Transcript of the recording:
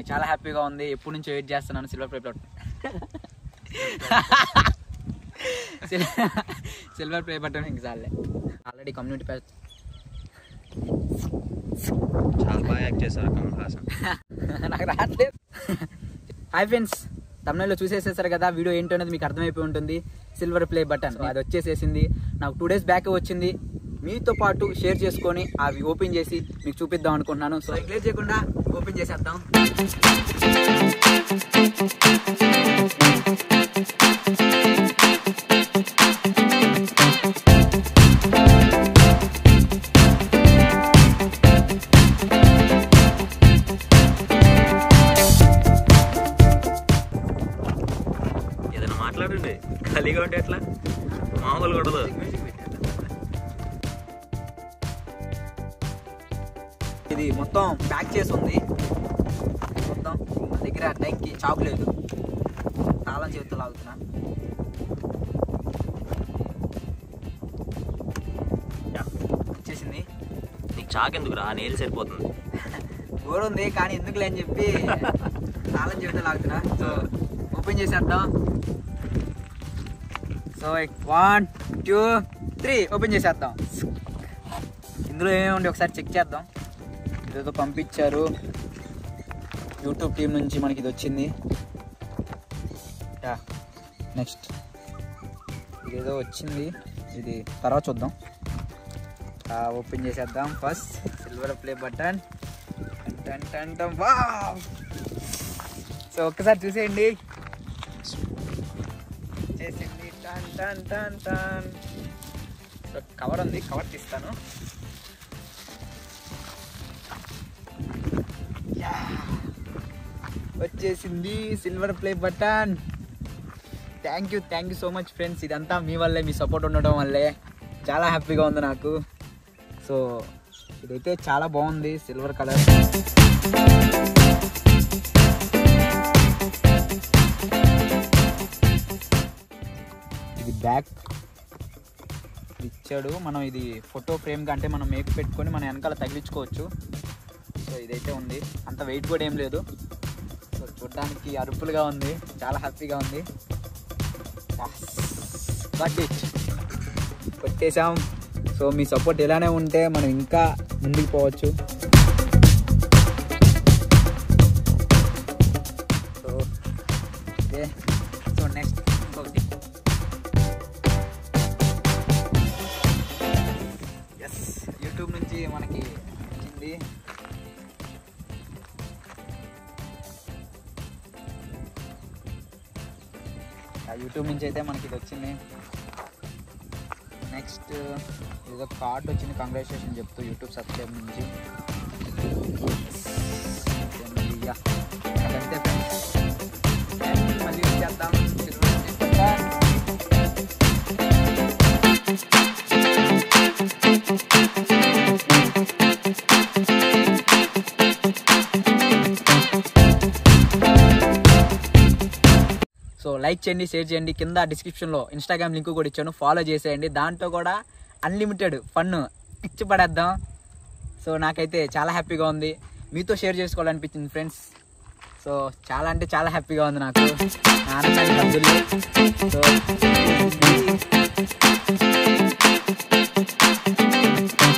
నాకు చాలా హ్యాపీగా ఉంది ఎప్పటి నుంచి వెయిట్ చేస్తున్నాను silver play button silver play button ఇంక చాలే ఆల్రెడీ కమ్యూనిటీ ప్యాచ్ చాలా బాగా యాక్ట్ చేశారు కమల్ హాసన్ నాకు రావట్లేదు హాయ్ ఫ్రెండ్స్ తమిళలో చూసేసేసారు కదా వీడియో ఏంటో అనేది మీకు అర్థమైపోయి ఉంటుంది సిల్వర్ ప్లే బటన్ అది వచ్చేసేసింది నాకు టూ డేస్ బ్యాక్ వచ్చింది మీతో పాటు షేర్ చేసుకొని అవి ఓపెన్ చేసి మీకు చూపిద్దాం అనుకుంటున్నాను సో క్లియర్ చేయకుండా ఓపెన్ చేసేద్దాం ఏదైనా మాట్లాడండి ఖాళీగా ఉంటే ఎట్లా మామూలుగా ఉండదు ఇది మొత్తం ప్యాక్ చేసి ఉంది మొత్తం నా దగ్గర టైంకి చాకు లేదు తాళం చేతితో లాగుతున్నా యా. వచ్చేసింది నీకు చాకెందుకు రా నేలు సరిపోతుంది బోర్ ఉంది కానీ ఎందుకులే అని చెప్పి తాళం చేతితో లాగుతున్నా సో ఓపెన్ చేసేద్దాం so one two three open చేసేద్దాం ఇందులో ఏమేమి ఉంది ఒకసారి చెక్ చేద్దాం ఇదేదో పంపించారు యూట్యూబ్ టీం నుంచి మనకి ఇది వచ్చింది యా నెక్స్ట్ ఇదేదో వచ్చింది ఇది తర్వాత చూద్దాం ఓపెన్ చేసేద్దాం ఫస్ట్ సిల్వర్ ప్లే బటన్ టన్ టన్ టన్ వావ్ సో ఒక్కసారి చూసేయండి చేసింది టన్ టన్ టన్ టన్ కవర్ ఉంది కవర్ తీస్తాను యా. వచ్చేసింది silver play button thank you thank you so much friends ఇదంతా మీ వల్లే మీ సపోర్ట్ ఉండడం వల్లే చాలా హ్యాపీగా ఉంది నాకు సో ఇదైతే చాలా బాగుంది సిల్వర్ కలర్ ఇది బ్యాక్ ఇచ్చాడు మనం ఇది ఫోటో ఫ్రేమ్ కంటే మనం మేక్ పెట్టుకొని మనం వెనకాల తగిలించుకోవచ్చు సో ఇదైతే ఉంది అంత వెయిట్ కూడా ఏం లేదు సో చూడడానికి అరుపులుగా ఉంది చాలా హ్యాపీగా ఉంది బట్ ఇట్ కొట్టేశాం సో మీ సపోర్ట్ ఇలానే ఉంటే మనం ఇంకా ముందుకు పోవచ్చు సో ఓకే సో నెక్స్ట్ ఇంకొకటి ఎస్ యూట్యూబ్ నుంచి మనకి వచ్చింది ఆ యూట్యూబ్ నుంచి అయితే మనకి ఇది వచ్చింది నెక్స్ట్ ఏదో కార్డ్ వచ్చింది కంగ్రాచులేషన్ చెప్తూ యూట్యూబ్ సబ్స్క్రైబ్ నుంచి యా అదంతే ఫ్రెండ్స్ అండ్ మళ్ళీ చేద్దాం సో లైక్ చేయండి షేర్ చేయండి కింద డిస్క్రిప్షన్లో ఇన్స్టాగ్రామ్ లింక్ కూడా ఇచ్చాను ఫాలో చేసేయండి దాంట్లో కూడా అన్లిమిటెడ్ ఫన్ పిచ్చి పడేద్దాం సో నాకైతే చాలా హ్యాపీగా ఉంది మీతో షేర్ చేసుకోవాలనిపించింది ఫ్రెండ్స్ సో చాలా అంటే చాలా హ్యాపీగా ఉంది నాకు నా ఆనందానికి హద్దులు లేవు. సో